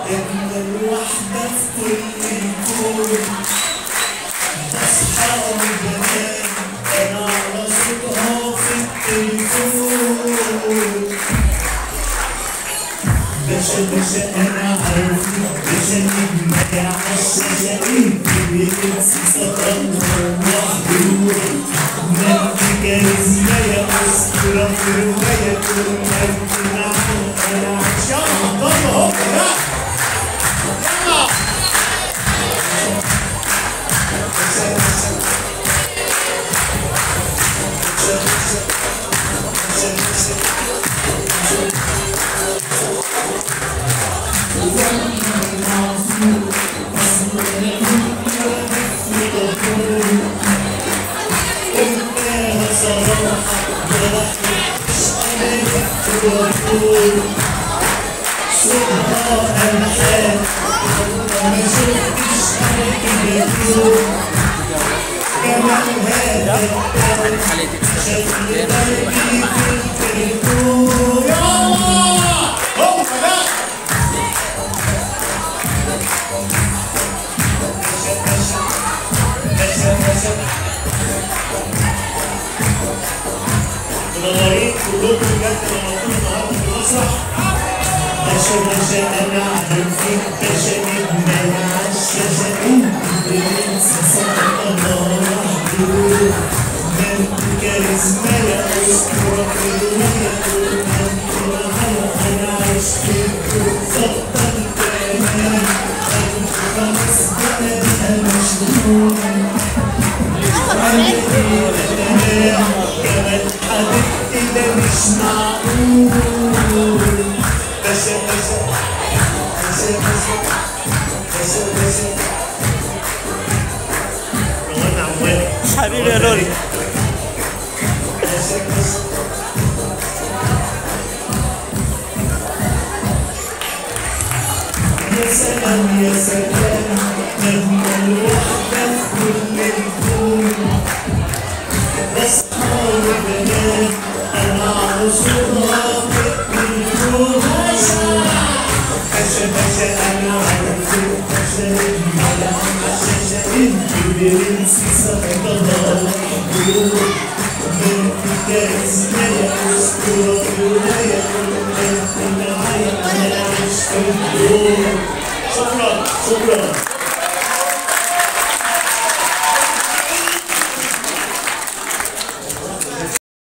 أجمل واحدة في كل الكون بصحى وبنام أنا على صوتها في التليفون باشا باشا أنا عارف باشا نجمة يا عالشاشة أنت بتنسي سطرها وحدود ما أنت كاريزما يا أسطورة في رواية طول ما أنت معانا أنا عشان طب أهو لا منورين كلكم بجد منورين النهارده في المسرح باشا باشا انا عارفك باشا نجمة يا عالشاشة انت برنس صوتك الله محدود ما انت كاريزما يا اسطورة في الرواية طول ما انت معايا انا عشت بالظبط انت امان انت خلاص بقى بقى مشغول كمان حبيبتي ده مش معقول باشا باشا باشا باشا باشا باشا روان عموالي حبيبي يا لولي باشا باشا يا سلام يا سلام أجمل واحدة في كل الكون بصحى وبنام أنا على صوتها في الكون باشا باشا أنا عارفك باشا نجمة على الشاشة أنت برنسي سقطها محدود أنت كاريزما يا أسطورة في الرواية أنت معايا أنا عشت الدور شكرا شكرا